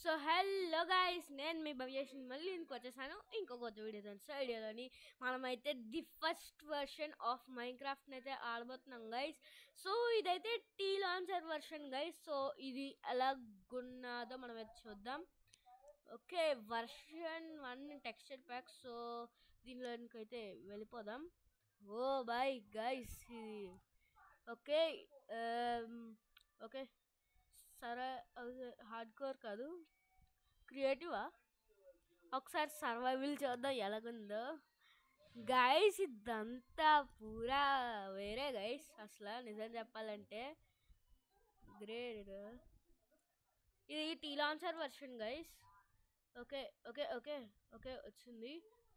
So hello guys నేను మీ భవ్యేష్ని మళ్ళీ ఇంటికి వచ్చేసాను ఇంకో కొత్త వీడియోతో సో వీడియోలోని మనమైతే ది ఫస్ట్ వర్షన్ ఆఫ్ మైన్ క్రాఫ్ట్ని అయితే ఆడబోతున్నాం గైస్ సో ఇదైతే T launcher version guys so ఇది ఎలాగున్నదో మనం అయితే చూద్దాం okay version one texture pack so దీనిలోనికి అయితే వెళ్ళిపోదాం ఓ బాయ్ గైస్ ఇది ఓకే ఓకే సరే హార్డ్ కోర్ కాదు క్రియేటివా ఒకసారి సర్వైవల్ చూద్దాం ఎలాగుందో గైస్ ఇదంతా పూరా వేరే గైస్ అసలు నిజం చెప్పాలంటే గ్రేట్ ఇది T launcher version guys okay okay okay okay వచ్చింది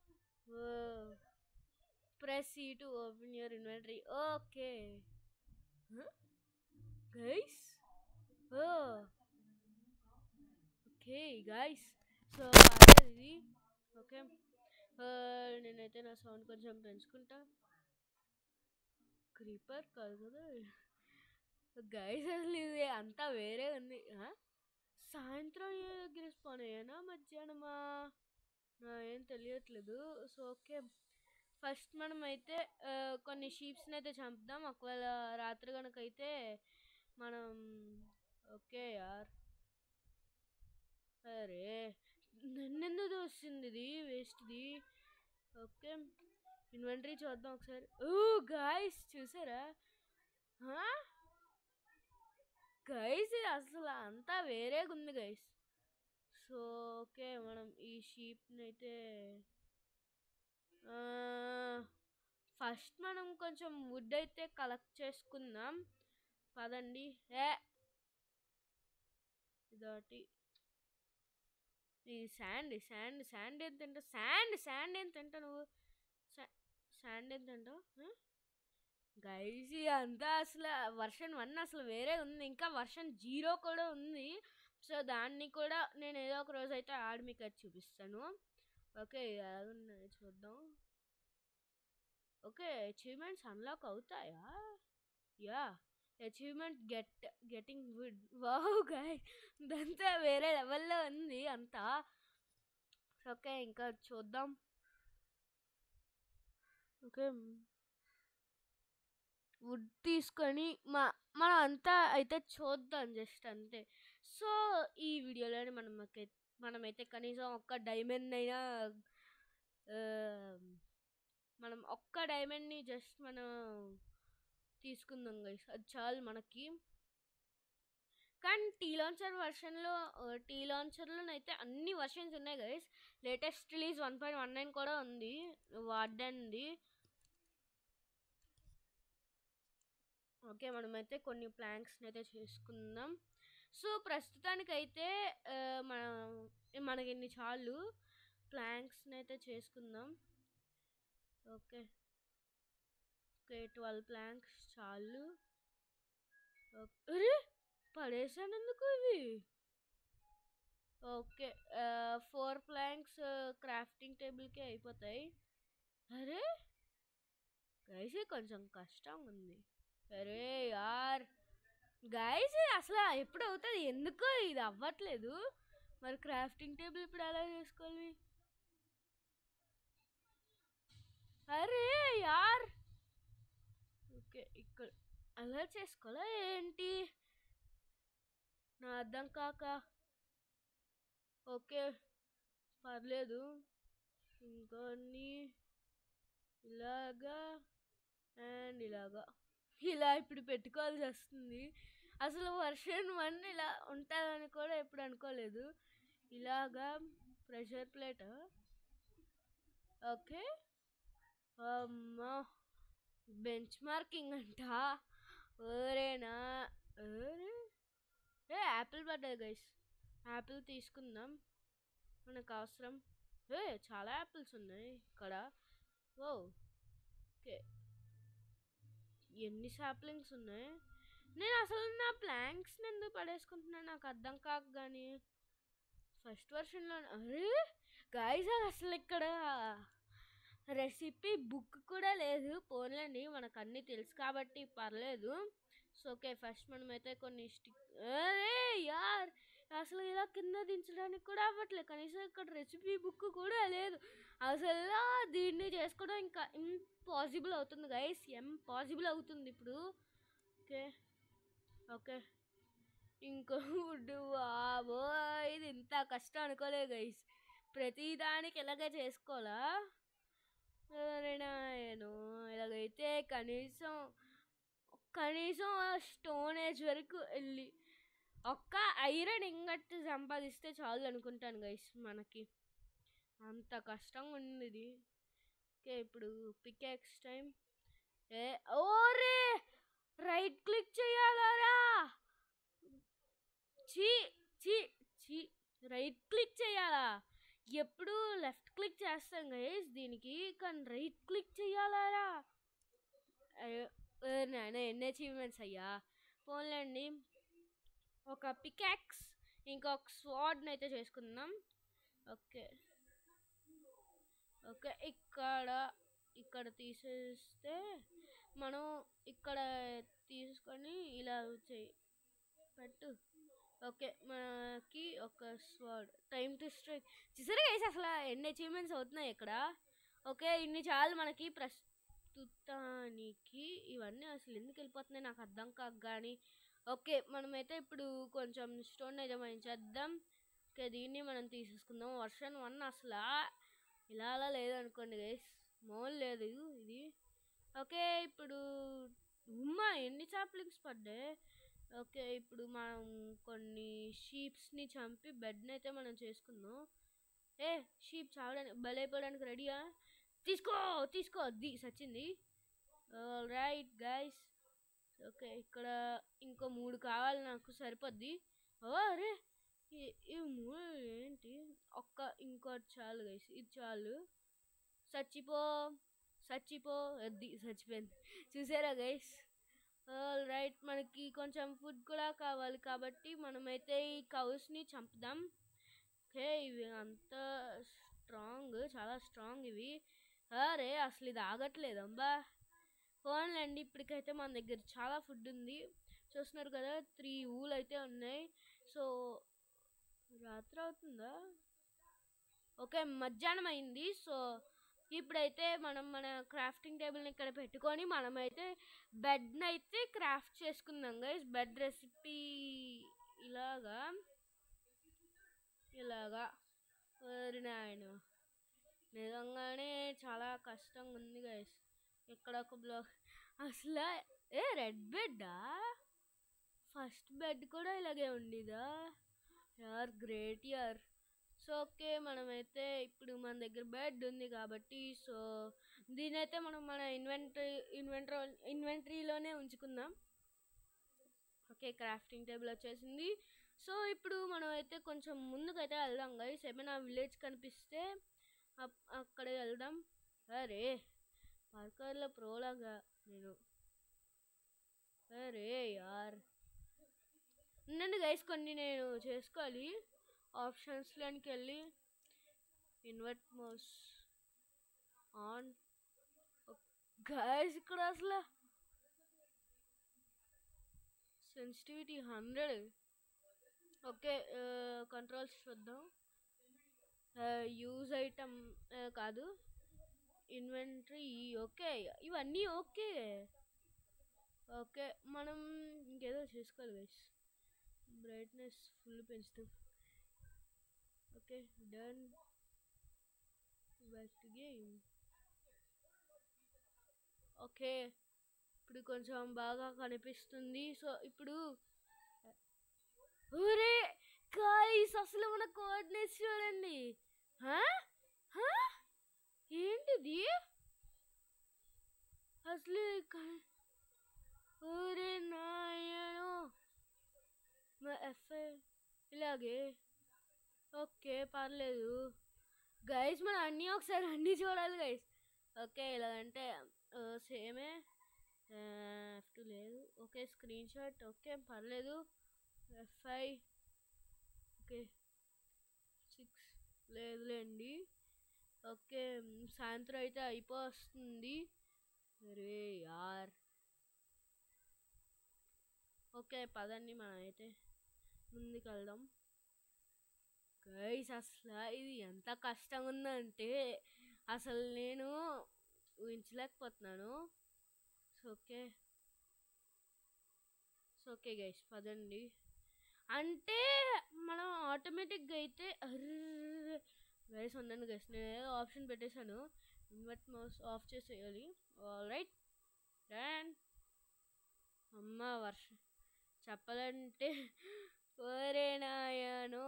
press E to open your inventory okay guys oh okay guys so అదే ఇది ఓకే నేనైతే నా సౌండ్ కొంచెం పెంచుకుంటా క్రీపర్ కాదు కదా గైస్ అసలు ఇది అంతా వేరే ఉంది ఆ? సాయంత్రం ఏ దగ్గర స్పాన్ అయ్యానా మధ్యాహ్నమా నా ఏం తెలియట్లేదు సో ఓకే ఫస్ట్ మనం అయితే ఆ, కొన్ని షీప్స్ని అయితే చంపుదాం ఒకవేళ రాత్రి కనుక అయితే మనం ఓకే యార్ అరే నన్నెందుకు వస్తుంది ఇది వేస్ట్ది ఓకే ఇన్వెంటరీ చూద్దాం ఒకసారి ఓ గాయస్ చూసారా గైస్ ఇది అసలు అంతా వేరేగా ఉంది గైస్ సో ఓకే మనం ఈ షీప్ని అయితే ఫస్ట్ మనం కొంచెం వుడ్ అయితే కలెక్ట్ చేసుకుందాం పదండి ఏ ఇదొకటి ఈ శాండ్ శాండ్ శాండ్ ఏం తింటావు శాండ్ శాండ్ ఏం తింటావు నువ్వు శాండ్ ఏం తింటావు గైజ్ అంతా అసలు వర్షన్ వన్ అసలు వేరే ఉంది ఇంకా వర్షన్ జీరో కూడా ఉంది సో దాన్ని కూడా నేను ఏదో ఒక రోజు అయితే ఆడి మీకు అది చూపిస్తాను ఓకే ఎలాగున్నాయి చూద్దాం ఓకే అచీవ్మెంట్స్ అన్లాక్ అవుతాయా yeah achievement get getting wood wow guy ఇదంతా వేరే లెవెల్లో ఉంది అంతా ఓకే ఇంకా చూద్దాం ఓకే వుడ్ తీసుకొని మా మనం అంతా అయితే చూద్దాం జస్ట్ అంతే సో ఈ వీడియోలోనే మనం మనమైతే కనీసం ఒక్క డైమండ్ అయినా ఆ, మనం ఒక్క డైమండ్ని జస్ట్ మనం తీసుకుందాం గైస్ అది చాలు మనకి కానీ టీ లాంచర్ వర్షన్లో టీ లాంచర్లోనైతే అన్ని వర్షన్స్ ఉన్నాయి guys latest release one point one nine కూడా ఉంది వార్డెన్ది ఓకే మనమైతే కొన్ని ప్లాంక్స్ని అయితే చేసుకుందాం సో ప్రస్తుతానికైతే ఆ, మన మనకి ఇన్ని చాలు ప్లాంక్స్ని అయితే చేసుకుందాం ఓకే ఓకే ట్వెల్వ్ ప్లాంక్స్ చాలు ఓక్- అరే పడేసాను ఎందుకు ఇవి ఓకే ఫోర్ ప్లాంక్స్ క్రాఫ్టింగ్ టేబుల్కి అయిపోతాయి అరే గైస్ కొంచెం కష్టం ఉంది అరే యార్ గైస్ అసలు ఎప్పుడు అవుతుంది ఎందుకో ఇది అవ్వట్లేదు మరి క్రాఫ్టింగ్ టేబుల్ ఇప్పుడు ఎలా చేసుకోవాలి అరే యార్ ఓకే ఇక్కడ అలా చేసుకోవాలా ఏంటి నా అర్థం కాక ఓకే పర్లేదు ఇంకొన్ని ఇలాగా అండ్ ఇలాగా ఇలా ఇప్పుడు పెట్టుకోవాల్సి వస్తుంది అసలు వర్షన్ వన్ ఇలా ఉంటుందని కూడా ఎప్పుడు అనుకోలేదు ఇలాగా ప్రెషర్ ప్లేట్ ఓకే అమ్మా బెంచ్ మార్కింగ్ అంట ఓరేనా ఓరే ఏ యాపిల్ పడ్డది గైస్ యాపిల్ తీసుకుందాం మనకు అవసరం ఏ చాలా యాపిల్స్ ఉన్నాయి ఇక్కడ ఓ ఓకే ఎన్ని సాప్లింగ్స్ ఉన్నాయి నేను అసలు నా ప్లాంక్స్ని ఎందుకు పడేసుకుంటున్నా నాకు అర్థం కాక కానీ ఫస్ట్ వర్షన్లో అరే గాయస్ అసలు ఇక్కడ రెసిపీ బుక్ కూడా లేదు పోన్లేండి మనకు అన్నీ తెలుసు కాబట్టి పర్లేదు సో ఓకే ఫస్ట్ మనమైతే కొన్ని స్టిక్ అరే యార్ అసలు ఇలా ఇలా కింద దించడానికి కూడా అవ్వట్లేదు కనీసం ఇక్కడ రెసిపీ బుక్ కూడా లేదు అసలు దీన్ని చేసుకోవడం ఇంకా ఇంపాసిబుల్ అవుతుంది గైస్ ఇంపాసిబుల్ అవుతుంది ఇప్పుడు ఓకే ఓకే ఇంకో ఫుడ్ బాబో ఇది ఇంత కష్టం అనుకోలే గైస్ ప్రతిదానికి ఇలాగే చేసుకోవాలా నేను ఇలాగైతే కనీసం కనీసం స్టోన్ ఏజ్ వరకు వెళ్ళి ఒక్క ఐరన్ ఇంగట్ సంపాదిస్తే చాలు అనుకుంటాను గైస్ మనకి అంత కష్టంగా ఉంది ఇది ఓకే ఇప్పుడు పికాక్స్ టైం ఏ ఓరే రైట్ క్లిక్ చేయాలరా చీ చీ చీ రైట్ క్లిక్ చేయాలా ఎప్పుడు లెఫ్ట్ క్లిక్ చేస్తాం గైస్ దీనికి కానీ రైట్ క్లిక్ చేయాలరా నేను ఎన్ని అచీవ్మెంట్స్ అయ్యా పోన్లేండి ఒక పికాక్స్ ఇంకొక స్వాడ్ని అయితే చేసుకుందాం ఓకే ఓకే ఇక్కడ ఇక్కడ తీసేస్తే మనం ఇక్కడ తీసుకొని ఇలా చేయి పెట్టు ఓకే మనకి ఒక స్వాడ్ టైం టు స్ట్రైక్ చూసారా గైస్ అసలు ఎన్ని అచీవ్మెంట్స్ అవుతున్నాయి ఇక్కడ ఓకే ఇన్ని చాలు మనకి ప్రస్తుతానికి ఇవన్నీ అసలు ఎందుకు వెళ్ళిపోతున్నాయి నాకు అర్థం కాక కానీ ఓకే మనమైతే ఇప్పుడు కొంచెం స్టోన్ అయితే మనం చేద్దాం ఓకే దీన్ని మనం తీసేసుకుందాం వర్షన్ వన్ అసలు ఇలా అలా లేదనుకోండి గైస్ మోల్ లేదు ఇది ఓకే ఇప్పుడు ఉమ్మా ఎన్ని చాప్లింగ్స్ పడ్డాయి ఓకే ఇప్పుడు మనం కొన్ని షీప్స్ని చంపి బెడ్ని అయితే మనం చేసుకుందాం ఏ షీప్ చావడానికి బలైపోవడానికి రెడీయా తీసుకో తీసుకో ది సచ్చింది రైట్ గైస్ ఓకే ఇక్కడ ఇంకో మూడు కావాలి నాకు సరిపోద్ది ఓ అరే ఈ- ఈ మూడు ఏంటి ఒక్క ఇంకోటి చాలు గైస్ ఇది చాలు చచ్చిపో చచ్చిపో అది చచ్చిపోయింది చూసారా గైస్ రైట్ మనకి కొంచెం ఫుడ్ కూడా కావాలి కాబట్టి మనమైతే ఈ కౌస్ని చంపుదాం ఓకే ఇవి అంత స్ట్రాంగ్ చాలా స్ట్రాంగ్ ఇవి అరే అసలు ఇది ఆగట్లేదు అంబా పోన్లేండి ఇప్పటికైతే మన దగ్గర చాలా ఫుడ్ ఉంది చూస్తున్నారు కదా త్రీ ఊలు అయితే ఉన్నాయి సో రాత్రి అవుతుందా ఓకే మధ్యాహ్నం అయింది సో ఇప్పుడైతే మనం మన క్రాఫ్టింగ్ టేబుల్ని ఇక్కడ పెట్టుకొని మనమైతే బెడ్ని అయితే క్రాఫ్ట్ చేసుకుందాం గైస్ బెడ్ రెసిపీ ఇలాగా ఇలాగా ఓరి నాయన నిజంగానే చాలా కష్టంగా ఉంది గైస్ ఇక్కడ ఒక బ్లాక్ అసలు ఏ రెడ్ బెడ్డా ఫస్ట్ బెడ్ కూడా ఇలాగే ఉండేదా యార్ గ్రేట్ యార్ సో ఓకే మనమైతే ఇప్పుడు మన దగ్గర బెడ్ ఉంది కాబట్టి సో దీనైతే మనం మన ఇన్వెంటరీ ఇన్వెంటరీ ఇన్వెంటరీలోనే ఉంచుకుందాం ఓకే క్రాఫ్టింగ్ టేబుల్ వచ్చేసింది సో ఇప్పుడు మనం అయితే కొంచెం ముందుకైతే వెళ్దాం గైస్ ఏమైనా విలేజ్ కనిపిస్తే అప్- అక్కడే వెళ్దాం అరే పార్కర్లో ప్రోలాగా నేను అరే యార్ ఉండండి గైస్ కొన్ని నేను చేసుకోవాలి ఆప్షన్స్లోనికి వెళ్ళి ఇన్వర్ట్ మౌస్ ఆన్ గైస్ ఇక్కడ అసలు సెన్సిటివిటీ హండ్రెడ్ ఓకే కంట్రోల్స్ చూద్దాం యూజ్ ఐటమ్ కాదు ఇన్వెంటరీ ఓకే ఇవన్నీ ఓకే ఓకే మనం ఇంకేదో చేసుకోవాలి గైస్ బ్రైట్నెస్ ఫుల్ పెంచుతాం okay done back to game okay ఇప్పుడు కొంచెం బాగా కనిపిస్తుంది సో ఇప్పుడు ఊరే గాయ్స్ అసలు మన కోఆర్డినేట్స్ చూడండి హా? హా? ఏంటిది అసలు క- ఊరే నాయను మా ఎఫ్ఐ ఇలాగే ఓకే పర్లేదు గైస్ మనం అన్నీ ఒకసారి అన్నీ చూడాలి గైస్ ఓకే ఇలాగంటే సేమే ఎఫ్ లేదు ఓకే స్క్రీన్ షాట్ ఓకే పర్లేదు ఎఫ్ఐ ఓకే సిక్స్ లేదులేండి ఓకే మ్, సాయంత్రం అయితే అయిపోతుంది అరే యార్ ఓకే పదండి మనం అయితే ముందుకు వెళ్దాం గైస్ అసలు ఇది ఎంత కష్టంగా ఉందంటే అసలు నేను ఊహించలేకపోతున్నాను so okay so okay guys పదండి అంటే మనం ఆటోమేటిక్గా అయితే అర్రే గైస్ ఉందండి గైస్ నేను ఏదో ఆప్షన్ పెట్టేశాను ఇన్వర్ట్ మౌస్ ఆఫ్ చేసేయాలి ఆల్ రైట్ డన్ అమ్మ వర్షం చెప్పాలంటే ఓరే నాయనో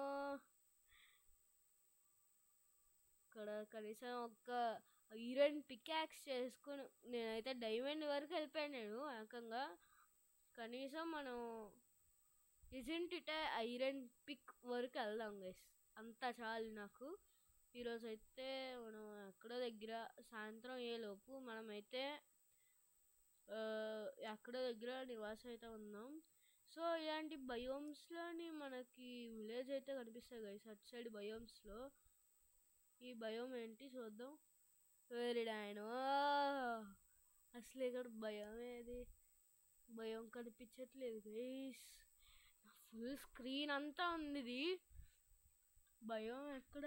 ఇక్కడ కనీసం ఒక్క ఐరన్ పికాక్స్ చేసుకుని నేనైతే డైమండ్ వరకు వెళ్ళిపోయాను నేను ఏకంగా కనీసం మనం ఇజెంట్ ఇట్ ఐరన్ పిక్ వరకు వెళ్దాం గైస్ అంత చాలు నాకు ఈరోజు అయితే మనం ఎక్కడో దగ్గర సాయంత్రం ఏ లోపు మనమైతే ఆ, ఎక్కడో దగ్గర నివాసం అయితే ఉన్నాం సో ఇలాంటి బయోమ్స్లోని మనకి విలేజ్ అయితే కనిపిస్తాయి గైస్ అటు సైడ్ బయోమ్స్లో ఈ భయం ఏంటి చూద్దాం వెరీ డైనో అసలు ఇక్కడ భయం ఏది భయం కనిపించట్లేదు గైస్ ఫుల్ స్క్రీన్ అంతా ఉంది ఇది భయం ఎక్కడ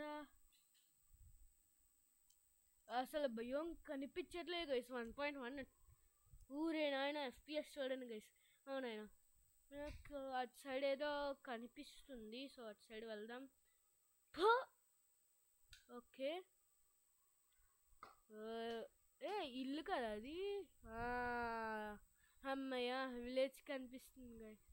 అసలు భయం కనిపించట్లేదు గైస్ వన్ పాయింట్ వన్ ఊరే నాయన ఎఫ్పిఎస్ చూడండి గైస్ అవునాయన నాకు అటు సైడ్ ఏదో కనిపిస్తుంది సో అటు సైడ్ వెళ్దాం ఫో! ఓకే ఆ, ఏ ఇల్లు కదా అది ఆ, అమ్మయ్య విలేజ్ కనిపిస్తుంది గైస్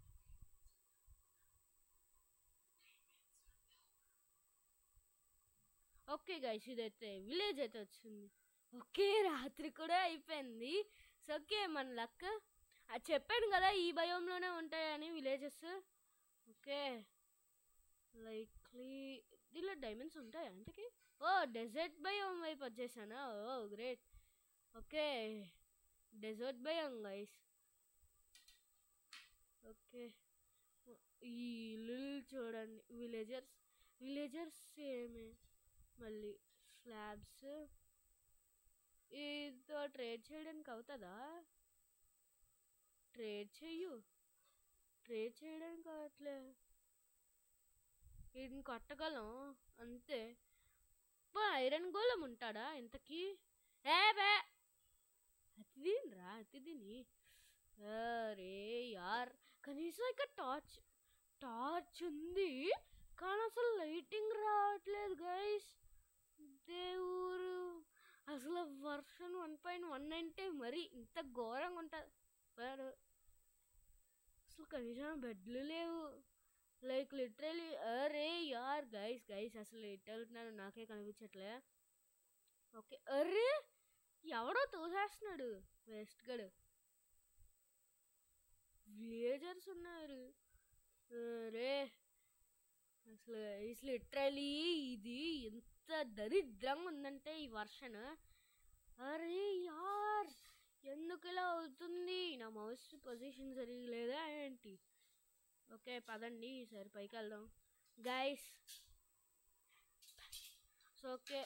ఓకే గైస్ ఇదైతే విలేజ్ అయితే వచ్చింది ఓకే రాత్రి కూడా అయిపోయింది సో ఓకే మన లక్ అది చెప్పాను కదా ఈ భయంలోనే ఉంటాయని విలేజెస్ ఓకే లైక్లీ దీనిలో డైమండ్స్ ఉంటాయా అంతకి ఓ డెజర్ట్ భయం వైపు వచ్చేసానా oh great okay desert biome guys okay ఈ ఇల్లు చూడండి విలేజర్స్ విలేజర్స్ ఏమే మళ్ళీ స్లాబ్స్ ఇదో ట్రేడ్ చేయడానికి అవుతుందా ట్రేడ్ చెయ్యు ట్రేడ్ చేయడానికి అవట్లే వీటిని కొట్టగలం అంతే పో ఐరన్ గోళం ఉంటాడా ఇంతకీ ఏ బే అతిదినరా అతిదిని అరే యార్ కనీసం ఇక్కడ టార్చ్ టార్చ్ ఉంది కానీ అసలు లైటింగ్ రావట్లేదు గైస్ దేవుడు అసలు వర్షన్ వన్ పాయింట్ వన్ అంటే మరి ఇంత ఘోరంగా ఉంటుంది మరి అసలు కనీసం బెడ్లు లేవు లైక్ లిటరలీ అరే యార్ గైస్ గైస్ అసలు ఎటు వెళ్తున్నాను నాకే కనిపించట్లే ఓకే అరే ఎవడో తోసేస్తున్నాడు వేస్ట్ గడు విలేజర్స్ ఉన్నారు అరే అసలు అసలు లిటరలీ ఇది ఎంత దరిద్రంగా ఉందంటే ఈ వర్షన్ అరే యార్ ఎందుకు ఇలా అవుతుంది నా మౌస్ పొజిషన్ సరిగా లేదా ఏంటి ఓకే పదండి ఈసారి పైకి వెళ్దాం గైస్ సో ఓకే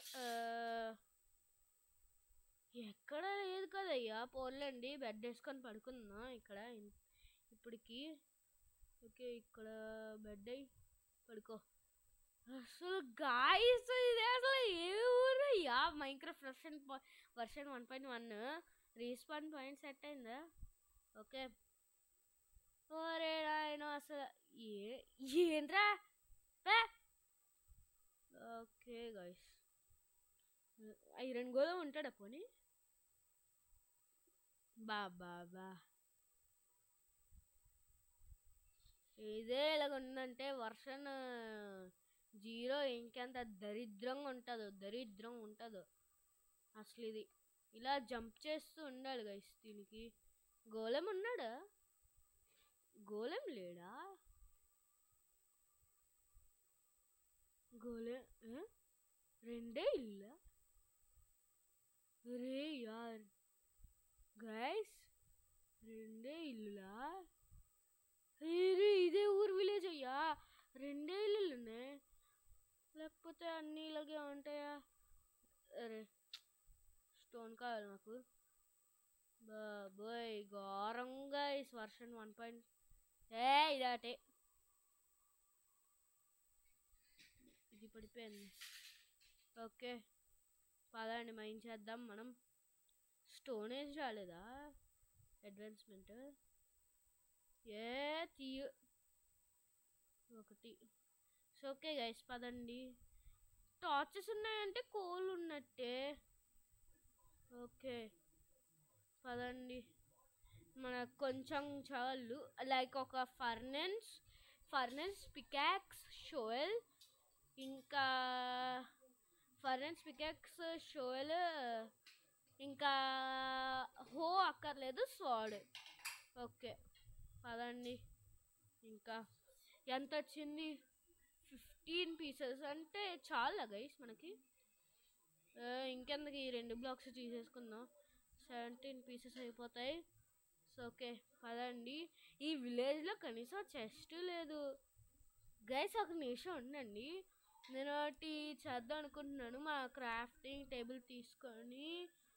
ఎక్కడ లేదు కదయ్యా పోర్లేండి బెడ్ వేసుకొని పడుకుందాం ఇక్కడ ఇన్- ఇప్పటికి ఓకే ఇక్కడ బెడ్ అయ్యి పడుకో అసలు గాయస్ ఇది అసలు ఏ ఊరయ్యా మైక్రోఫ్ version version one point one respawn point set అయిందా ఓకే ఓరే నాయన అసలు ఏ ఏంట్రా పే. ఓకే గాయస్ ఐరన్ గోళం ఉంటాడా పోనీ బా బా బా ఇదే ఇలాగ ఉందంటే వర్షన్ జీరో ఇంకెంత దరిద్రంగా ఉంటుందో దరిద్రం ఉంటుందో అసలు ఇది ఇలా జంప్ చేస్తూ ఉండాలి గైస్ దీనికి గోళం ఉన్నాడా గోళం లేడా గోళం ఏ? రెండే ఇల్లా రే యార్ గైస్ రెండే ఇల్లులా రే ఇదే ఊరు విలేజ్ అయ్యా రెండే ఇల్లులు ఉన్నాయి లేకపోతే అన్నీ ఇలాగే ఉంటాయా అరే స్టోన్ కావాలి నాకు బాబోయ్ ఘోరంగా ఈ వర్షన్ వన్ పాయింట్ ఏ ఇదాటే ఇది పడిపోయింది ఓకే పదండి మైండ్ చేద్దాం మనం స్టోనేజ్ రాలేదా అడ్వాన్స్మెంట్ ఏ తీయ ఒకటి సో ఓకే గైస్ పదండి టార్చెస్ ఉన్నాయంటే కోల్ ఉన్నట్టే ఓకే పదండి మనకు కొంచెం చాలు లైక్ ఒక ఫర్నెన్స్ ఫర్నెన్స్ పికాక్స్ షోయల్ ఇంకా ఫర్నెన్స్ పికాక్స్ షోయల్ ఇంకా హో అక్కర్లేదు స్వాడ్ ఓకే పదండి ఇంకా ఎంత వచ్చింది ఫిఫ్టీన్ పీసెస్ అంటే చాలా గైస్ మనకి ఆ, ఇంకెందుకు ఈ రెండు బ్లాక్స్ తీసేసుకుందాం సెవెంటీన్ పీసెస్ అయిపోతాయి సో ఓకే పదండి ఈ విలేజ్లో కనీసం చెస్ట్ లేదు గైస్ ఒక నిమిషం ఉండండి నేను ఒకటి చేద్దాం అనుకుంటున్నాను మా క్రాఫ్టింగ్ టేబుల్ తీసుకొని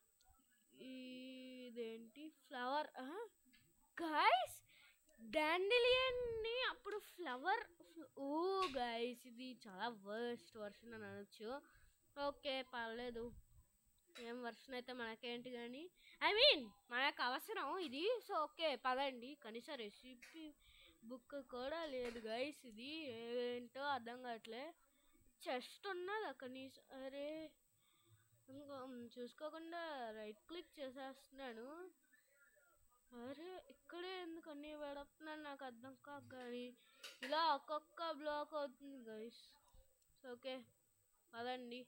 ఈ- ఇదేంటి ఫ్లవర్ గైస్ డాండిలియన్ని అప్పుడు ఫ్లవర్ ఓ గైస్ ఇది చాలా వర్స్ట్ వర్షన్ అని అనొచ్చు ఓకే పర్లేదు ఏం వర్షన్ అయితే మనకేంటి కానీ ఐ మీన్ మనకు అవసరం ఇది సో ఓకే పదండి కనీసం రెసిపీ బుక్ కూడా లేదు గైస్ ఇది ఏంటో అర్థం కావట్లే చెస్ట్ ఉన్నదా కనీసం అరే ఇంకో చూసుకోకుండా రైట్ క్లిక్ చేసేస్తున్నాను అరే ఇక్కడే ఎందుకు అన్నీ పెడుతున్నాను నాకు అర్థం కాక కానీ ఇలా ఒక్కొక్క బ్లాక్ అవుతుంది గైస్ ఓకే పదండి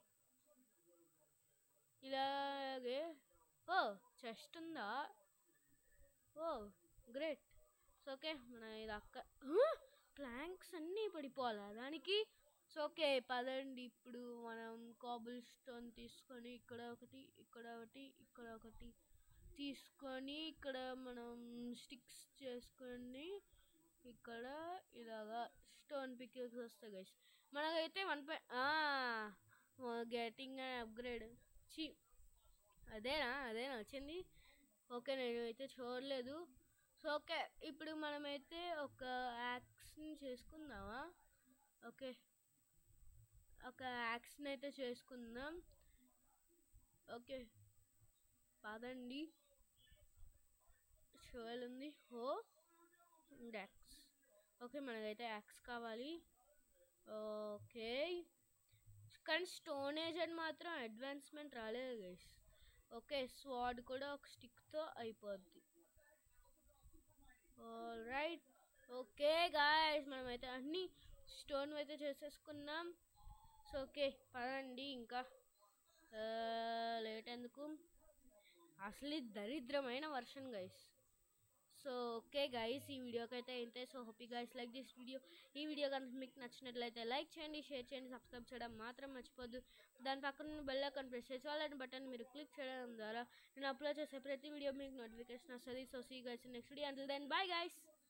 ఇలాగే ఓ చెస్ట్ ఉందా ఓ గ్రేట్ సో ఓకే మన ఇది అక్క ప్లాంక్స్ అన్నీ పడిపోవాలా దానికి సో ఓకే పదండి ఇప్పుడు మనం కాబుల్ స్టోన్ తీసుకొని ఇక్కడ ఒకటి ఇక్కడ ఒకటి ఇక్కడ ఒకటి తీసుకొని ఇక్కడ మనం స్టిక్స్ చేసుకొని ఇక్కడ ఇలాగా స్టోన్ పిక్స్ వస్తాయి గైస్ మనకైతే వన్ పాయింట్ గెటింగ్ అప్గ్రేడ్ చి అదేనా అదేనా వచ్చింది ఓకే నేను అయితే చూడలేదు సో ఓకే ఇప్పుడు మనమైతే ఒక యాక్స్ని చేసుకుందామా ఓకే ఒక యాక్స్ని అయితే చేసుకుందాం ఓకే పదండి షోల్ ఉంది హో యాక్స్ ఓకే మనకైతే యాక్స్ కావాలి ఓకే కానీ స్టోనేజ్ అని మాత్రం అడ్వాన్స్మెంట్ రాలేదు గైస్ ఓకే స్వాడ్ కూడా ఒక స్టిక్తో అయిపోద్ది రైట్ ఓకే గాయస్ మనమైతే అన్ని స్టోన్ అయితే చేసేసుకున్నాం సో ఓకే పదండి ఇంకా లేట్ ఎందుకు అసలు ఇది దరిద్రమైన version guys so okay guys ఈ వీడియోకి అయితే ఇంతే so hope you guys like this video ఈ వీడియో కనుక మీకు నచ్చినట్లయితే లైక్ చేయండి షేర్ చేయండి సబ్స్క్రైబ్ చేయడం మాత్రం మర్చిపోద్దు దాని పక్కన ఉన్న బెల్ ఐకాన్ ప్రెస్ చేసి అలాంటి బటన్ మీరు క్లిక్ చేయడం ద్వారా నేను అప్లోడ్ చేసే ప్రతి వీడియో మీకు నోటిఫికేషన్ వస్తుంది so see guys next video until then bye guys